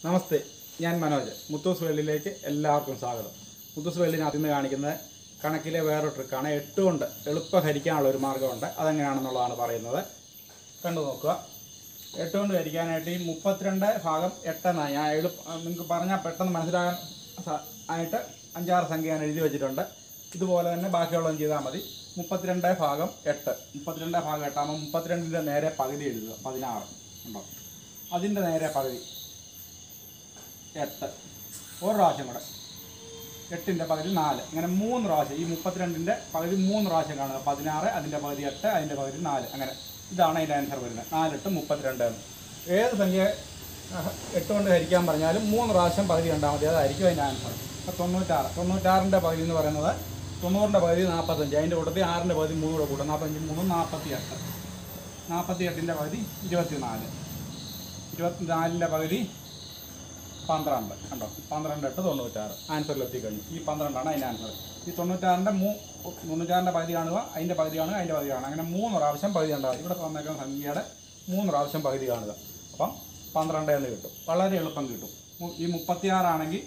നമസ്തേ ഞാൻ മനോജ് മുത്തൂസ് വേൾഡിലേക്ക് എല്ലാവർക്കും സ്വാഗതം മുത്തൂസ് വേൾഡിനകത്ത് ഇന്ന് കാണിക്കുന്നത് കണക്കിലെ വേറൊരു ട്രിക്കാണ് എട്ട് കൊണ്ട് എളുപ്പം ഹരിക്കാനുള്ള ഒരു മാർഗ്ഗമുണ്ട് അതെങ്ങനെയാണെന്നുള്ളതാണ് പറയുന്നത് കണ്ടു നോക്കുക എട്ട് കൊണ്ട് ഹരിക്കാനായിട്ട് ഈ മുപ്പത്തിരണ്ട് ഭാഗം എട്ടെന്നാണ് ഞാൻ എളുപ്പ നിങ്ങൾക്ക് പറഞ്ഞാൽ പെട്ടെന്ന് മനസ്സിലാകാൻ സ- ആയിട്ട് അഞ്ചാറ് സംഖ്യ ഞാൻ എഴുതി വെച്ചിട്ടുണ്ട് ഇതുപോലെ തന്നെ ബാക്കിയുള്ളതും ചെയ്താൽ മതി മുപ്പത്തിരണ്ട് ഭാഗം എട്ട് മുപ്പത്തിരണ്ട് ഭാഗം എട്ടാകുമ്പോൾ മുപ്പത്തിരണ്ടിൻ്റെ നേരെ പകുതി എഴുതുക പതിനാറ് ഉണ്ടോ അതിൻ്റെ നേരെ പകുതി എട്ട് ഒരു പ്രാവശ്യം കൂടെ എട്ടിൻ്റെ പകുതി നാല് അങ്ങനെ മൂന്ന് പ്രാവശ്യം ഈ മുപ്പത്തിരണ്ടിൻ്റെ പകുതി മൂന്ന് പ്രാവശ്യം കാണുക പതിനാറ് അതിൻ്റെ പകുതി എട്ട് അതിൻ്റെ പകുതി നാല് അങ്ങനെ ഇതാണ് അതിൻ്റെ ആൻസർ വരുന്നത് നാലെട്ട് മുപ്പത്തിരണ്ട് എന്ന് ഏത് സംഖ്യ അഹ്, എട്ട് കൊണ്ട് ഹരിക്കാൻ പറഞ്ഞാലും മൂന്ന് പ്രാവശ്യം പകുതി കണ്ടാൽ മതി അതായിരിക്കും അതിൻ്റെ ആൻസർ അപ്പോൾ തൊണ്ണൂറ്റാറ് തൊണ്ണൂറ്റാറിൻ്റെ പകുതി എന്ന് പറയുന്നത് തൊണ്ണൂറിൻ്റെ പകുതി നാൽപ്പത്തഞ്ച് അതിൻ്റെ കൂട്ടത്തിൽ ആറിൻ്റെ പകുതി മൂന്ന് കൂടെ കൂട്ടും നാൽപ്പത്തഞ്ച് മൂന്ന് നാൽപ്പത്തി എട്ട് നാൽപ്പത്തി എട്ടിൻ്റെ പകുതി ഇരുപത്തി നാല് ഇരുപത്തിനാലിൻ്റെ പകുതി പന്ത്രണ്ട് കണ്ടോ പന്ത്രണ്ട് എട്ട് തൊണ്ണൂറ്റാറ് ആൻസറിൽ എത്തിക്കഴിഞ്ഞു ഈ പന്ത്രണ്ടാണ് അതിൻ്റെ ആൻസർ ഈ തൊണ്ണൂറ്റാറിൻ്റെ മൂ തൊണ്ണൂറ്റാറിൻ്റെ പകുതി കാണുക അതിൻ്റെ പകുതി കാണുക അതിൻ്റെ പകുതി കാണുക അങ്ങനെ മൂന്ന് പ്രാവശ്യം പകുതി ഉണ്ടാകും ഇവിടെ തന്നേക്കുന്ന സംഖ്യയുടെ മൂന്ന് പ്രാവശ്യം പകുതി കാണുക അപ്പം പന്ത്രണ്ട് എന്ന് കിട്ടും വളരെ എളുപ്പം കിട്ടും മു- ഈ മുപ്പത്തിയാറാണെങ്കിൽ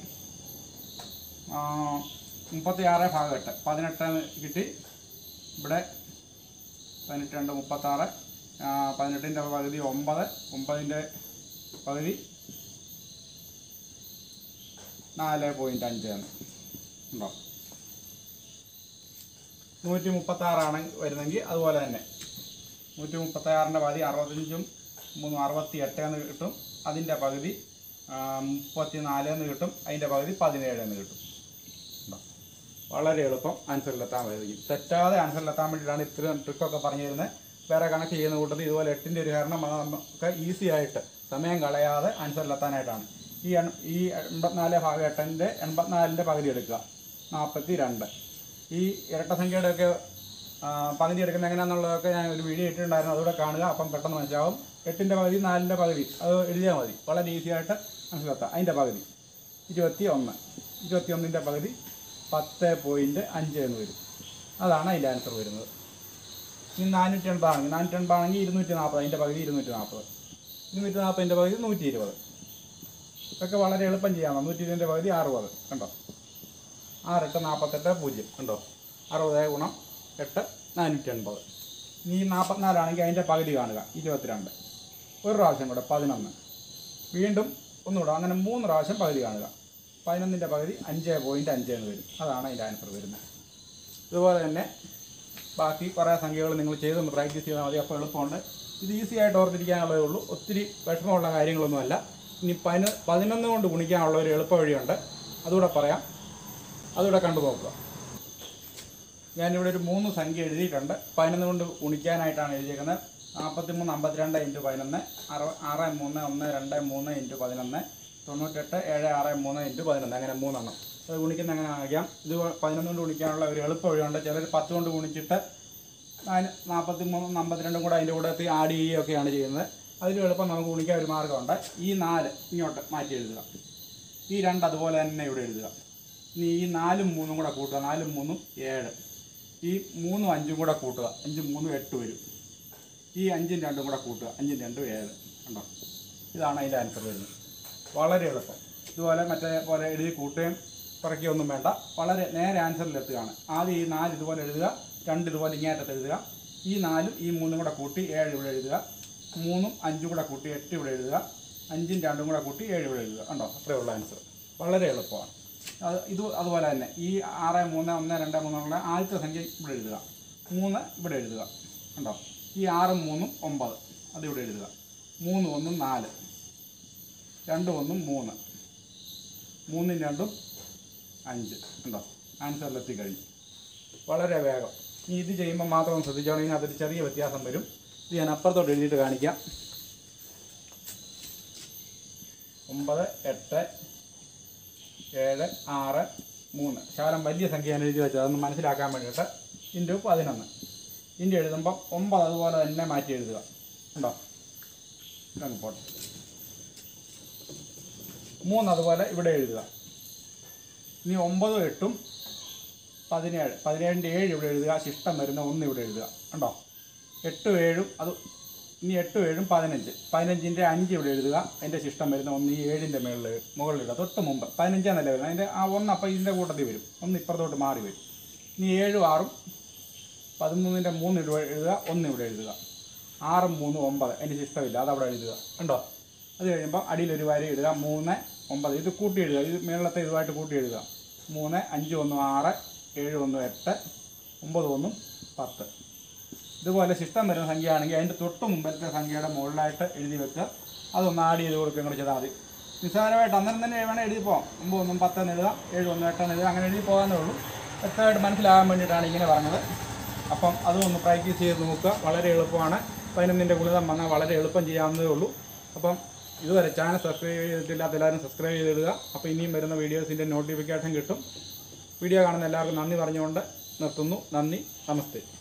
മുപ്പത്തിയാറ് ഭാഗം എട്ട് പതിനെട്ട് എന്ന് കിട്ടി ഇവിടെ പതിനെട്ട് രണ്ട് മുപ്പത്താറ് പതിനെട്ടിൻ്റെ പകുതി ഒമ്പത് ഒമ്പതിൻ്റെ പകുതി നാല് പോയിൻറ്റ് അഞ്ച് ആണ് ഉണ്ടോ നൂറ്റി മുപ്പത്താറാണ് വരുന്നെങ്കിൽ അതുപോലെ തന്നെ നൂറ്റി മുപ്പത്താറിൻ്റെ പകുതി അറുപത്തഞ്ചും മൂന്നും അറുപത്തി എട്ട് എന്ന് കിട്ടും അതിൻ്റെ പകുതി മുപ്പത്തി നാല് എന്ന് കിട്ടും അതിൻ്റെ പകുതി പതിനേഴ് എന്ന് കിട്ടും ഉണ്ടോ വളരെ എളുപ്പം ആൻസറിലെത്താൻ കഴിയും തെറ്റാതെ ആൻസറിലെത്താൻ വേണ്ടിയിട്ടാണ് ഇത്രയും ട്രിക്കൊക്കെ പറഞ്ഞു തരുന്നത് വേറെ കണക്ക് ചെയ്യുന്ന കൂട്ടത്തിൽ ഇതുപോലെ എട്ടിൻ്റെ ഒരു കാരണം അത് നമുക്ക് ഈസി ആയിട്ട് സമയം കളയാതെ ആൻസറിലെത്താനായിട്ടാണ് ഈ എൺ ഈ എൺപത്തിനാല് ഭാഗം എട്ടിൻ്റെ എൺപത്തിനാലിൻ്റെ പകുതി എടുക്കുക നാൽപ്പത്തി രണ്ട് ഈ ഇരട്ട സംഖ്യയുടെയൊക്കെ ആ, പകുതി എടുക്കുന്നത് എങ്ങനെയാണെന്നുള്ളതൊക്കെ ഞാൻ ഒരു വീഡിയോ ഇട്ടിട്ടുണ്ടായിരുന്നു അതുകൂടെ കാണുക അപ്പം പെട്ടെന്ന് മനസ്സിലാവും എട്ടിൻ്റെ പകുതി നാലിൻ്റെ പകുതി അത് എഴുതിയാൽ മതി വളരെ ഈസി ആയിട്ട് മനസ്സിലാക്കാം അതിൻ്റെ പകുതി ഇരുപത്തി ഒന്ന് ഇരുപത്തി ഒന്നിൻ്റെ പകുതി പത്ത് പോയിൻറ്റ് അഞ്ച് എന്ന് വരും അതാണ് അതിൻ്റെ ആൻസർ വരുന്നത് ഇനി നാനൂറ്റി എൺപതാണെങ്കിൽ നാനൂറ്റി എൺപതാണെങ്കിൽ ഇരുന്നൂറ്റി നാൽപ്പത് അതിൻ്റെ പകുതി ഇരുന്നൂറ്റി നാൽപ്പത് ഇരുന്നൂറ്റി നാൽപ്പതിൻ്റെ പകുതി നൂറ്റി ഇരുപത് ഇതൊക്കെ വളരെ എളുപ്പം ചെയ്യാം നൂറ്റി ഇരുപതിൻ്റെ പകുതി അറുപത് കണ്ടോ ആറെട്ട് നാൽപ്പത്തെട്ട് പൂജ്യം കണ്ടോ അറുപത് ഗുണം എട്ട് നാനൂറ്റി എൺപത് ഇനി നാൽപ്പത്തിനാലാണെങ്കിൽ അതിൻ്റെ പകുതി കാണുക ഇരുപത്തിരണ്ട് ഒരു പ്രാവശ്യം കൂടെ പതിനൊന്ന് വീണ്ടും ഒന്നുകൂടെ അങ്ങനെ മൂന്ന് പ്രാവശ്യം പകുതി കാണുക പതിനൊന്നിൻ്റെ പകുതി അഞ്ച് പോയിൻറ്റ് അഞ്ച് എന്ന് വരും അതാണ് അതിൻ്റെ ആൻസർ വരുന്നത് ഇതുപോലെ തന്നെ ബാക്കി കുറേ സംഖ്യകൾ നിങ്ങൾ ചെയ്തൊന്ന് പ്രാക്ടീസ് ചെയ്താൽ മതി അപ്പോൾ എളുപ്പമുണ്ട് ഇത് ഈസി ആയിട്ട് ഓർത്തിരിക്കാനുള്ളതേ ഉള്ളൂ ഒത്തിരി വിഷമമുള്ള കാര്യങ്ങളൊന്നുമല്ല ഇനി പതിന പതിനൊന്ന് കൊണ്ട് ഗുണിക്കാനുള്ള ഒരു എളുപ്പ വഴിയുണ്ട് അതുകൂടെ പറയാം അതുകൂടെ കണ്ടു നോക്കുക ഞാനിവിടെ ഒരു മൂന്ന് സംഖ്യ എഴുതിയിട്ടുണ്ട് പതിനൊന്ന് കൊണ്ട് ഗുണിക്കാനായിട്ടാണ് എഴുതിയിരിക്കുന്നത് നാൽപ്പത്തി മൂന്ന് അമ്പത്തിരണ്ട് ഇൻറ്റു പതിനൊന്ന് അറു ആറ് മൂന്ന് ഒന്ന് രണ്ട് മൂന്ന് ഇൻറ്റു പതിനൊന്ന് തൊണ്ണൂറ്റെട്ട് ഏഴ് ആറ് മൂന്ന് ഇൻറ്റു പതിനൊന്ന് അങ്ങനെ മൂന്നെണ്ണം അത് ഗുണിക്കുന്ന എങ്ങനെ അറിയാം ഇത് പതിനൊന്ന് കൊണ്ട് ഗുണിക്കാനുള്ള ഒരു എളുപ്പ വഴിയുണ്ട് ചിലർ പത്ത് കൊണ്ട് ഗുണിച്ചിട്ട് അതിന് നാൽപ്പത്തി മൂന്നും അമ്പത്തിരണ്ടും കൂടെ അതിൻ്റെ കൂടെ ആഡ് ചെയ്യുകയൊക്കെയാണ് ചെയ്യുന്നത് അതിൽ എളുപ്പം നമുക്ക് ഗുണിക്കാൻ ഒരു മാർഗ്ഗമുണ്ട് ഈ നാല് ഇങ്ങോട്ട് മാറ്റി എഴുതുക ഈ രണ്ട് അതുപോലെ തന്നെ ഇവിടെ എഴുതുക ഇനി ഈ നാലും മൂന്നും കൂടെ കൂട്ടുക നാലും മൂന്നും ഏഴ് ഈ മൂന്നും അഞ്ചും കൂടെ കൂട്ടുക അഞ്ചും മൂന്നും എട്ട് വരും ഈ അഞ്ചും രണ്ടും കൂടെ കൂട്ടുക അഞ്ചും രണ്ടും ഏഴ് കണ്ടോ ഇതാണ് അതിൻ്റെ ആൻസർ വരുന്നത് വളരെ എളുപ്പം ഇതുപോലെ മറ്റേ പോലെ എഴുതി കൂട്ടുകയും കുറയ്ക്കുകയൊന്നും വേണ്ട വളരെ നേരെ ആൻസറിൽ എത്തുകയാണ് ആദ്യം ഈ നാല് ഇതുപോലെ എഴുതുക രണ്ട് ഇതുപോലെ ഇങ്ങേറ്റത്ത് എഴുതുക ഈ നാലും ഈ മൂന്നും കൂടെ കൂട്ടി ഏഴ് ഇവിടെ എഴുതുക മൂന്നും അഞ്ചും കൂടെ കൂട്ടി എട്ട് ഇവിടെ എഴുതുക അഞ്ചും രണ്ടും കൂടെ കൂട്ടി ഏഴ് ഇവിടെ എഴുതുക കണ്ടോ അത്രയേ ഉള്ള ആൻസർ വളരെ എളുപ്പമാണ് അത് ഇത് അതുപോലെ തന്നെ ഈ ആറ് മൂന്ന് ഒന്ന് രണ്ട് മൂന്ന് എന്നുള്ള ആദ്യത്തെ സംഖ്യ ഇവിടെ എഴുതുക മൂന്ന് ഇവിടെ എഴുതുക കണ്ടോ ഈ ആറും മൂന്നും ഒമ്പത് അത് ഇവിടെ എഴുതുക മൂന്ന് ഒന്നും നാല് രണ്ടും ഒന്നും മൂന്ന് മൂന്നും രണ്ടും അഞ്ച് കണ്ടോ ആൻസറിലെത്തി കഴിഞ്ഞു വളരെ വേഗം ഇനി ഇത് ചെയ്യുമ്പോൾ മാത്രം ഒന്ന് ശ്രദ്ധിച്ചോണം ഇതിനകത്തൊരു ചെറിയ വ്യത്യാസം വരും ഇത് ഞാൻ അപ്പുറത്തോട്ട് എഴുതിയിട്ട് കാണിക്കാം ഒമ്പത് എട്ട് ഏഴ് ആറ് മൂന്ന് ശകലം വലിയ സംഖ്യ ഞാൻ എഴുതി വെച്ചത് അതൊന്ന് മനസ്സിലാക്കാൻ വേണ്ടിയിട്ട് ഇൻറ്റു പതിനൊന്ന് ഇൻറ്റു എഴുതുമ്പം ഒമ്പത് അതുപോലെ തന്നെ മാറ്റി എഴുതുക ഉണ്ടോ ഇതങ്ങ് പോട്ടെ മൂന്ന് അതുപോലെ ഇവിടെ എഴുതുക ഇനി ഒമ്പതും എട്ടും പതിനേഴ് പതിനേഴിൻ്റെ ഏഴ് ഇവിടെ എഴുതുക ശിഷ്ടം വരുന്ന ഒന്ന് ഇവിടെ എഴുതുക കണ്ടോ എട്ടും ഏഴും അത് ഇനി എട്ടും ഏഴും പതിനഞ്ച് പതിനഞ്ചിൻ്റെ അഞ്ച് ഇവിടെ എഴുതുക അതിൻ്റെ ശിഷ്ടം വരുന്ന ഒന്ന് ഈ ഏഴിൻ്റെ മുകളിൽ മുകളിലിടുക തൊട്ട് മുമ്പ് പതിനഞ്ചാന്നല്ലേ വരുന്നത് അതിൻ്റെ ആ ഒന്ന് അപ്പം ഇതിൻ്റെ കൂട്ടത്തിൽ വരും ഒന്ന് ഇപ്പുറത്തോട്ട് മാറി വരും ഇനി ഏഴും ആറും പതിമൂന്നിൻ്റെ മൂന്ന് ഇവിടെ എഴുതുക ഒന്ന് ഇവിടെ എഴുതുക ആറും മൂന്നും ഒമ്പത് അതിൻ്റെ ശിഷ്ടമില്ല അത് അവിടെ എഴുതുക കണ്ടോ അത് കഴിയുമ്പോൾ അടിയിലൊരു വര ഇടുക മൂന്ന് ഒമ്പത് ഇത് കൂട്ടി എഴുതുക ഇത് മേളത്തെ ഇതുമായിട്ട് കൂട്ടി എഴുതുക മൂന്ന് അഞ്ച് ഒന്നും ആറ് ഏഴ് ഒന്നും എട്ട് ഒമ്പത് ഒന്നും പത്ത് ഇതുപോലെ ശിഷ്ടം വരുന്ന സംഖ്യയാണെങ്കിൽ അതിൻ്റെ തൊട്ട് മുമ്പത്തെ സംഖ്യയുടെ മുകളിലായിട്ട് എഴുതി വെക്കുക അതൊന്ന് ആഡ് ചെയ്ത് കൊടുക്കുകയും കൂടെ ചെയ്താൽ മതി നിസ്സാരമായിട്ട് അന്നേരം തന്നെ വേണം എഴുതി പോകാം ഒമ്പത് ഒന്നും പത്തെന്ന് എഴുതാം ഏഴ് ഒന്നും എട്ടെന്ന് എഴുതാം അങ്ങനെ എഴുതി പോകാന്നേ ഉള്ളൂ വ്യക്തമായിട്ട് മനസ്സിലാകാൻ വേണ്ടിയിട്ടാണ് ഇങ്ങനെ പറഞ്ഞത് അപ്പം അതൊന്ന് പ്രാക്ടീസ് ചെയ്ത് നോക്കുക വളരെ എളുപ്പമാണ് പതിനൊന്നിൻ്റെ ഗുണിതം വന്നാൽ വളരെ എളുപ്പം ചെയ്യാവുന്നതേ ഉള്ളൂ അപ്പം ഇതുവരെ ചാനൽ സബ്സ്ക്രൈബ് ചെയ്തിട്ടില്ലാത്ത എല്ലാവരും സബ്സ്ക്രൈബ് ചെയ്തിടുക അപ്പോൾ ഇനിയും വരുന്ന വീഡിയോസിൻ്റെ നോട്ടിഫിക്കേഷൻ കിട്ടും വീഡിയോ കാണുന്ന എല്ലാവർക്കും നന്ദി പറഞ്ഞുകൊണ്ട് നിർത്തുന്നു നന്ദി നമസ്തേ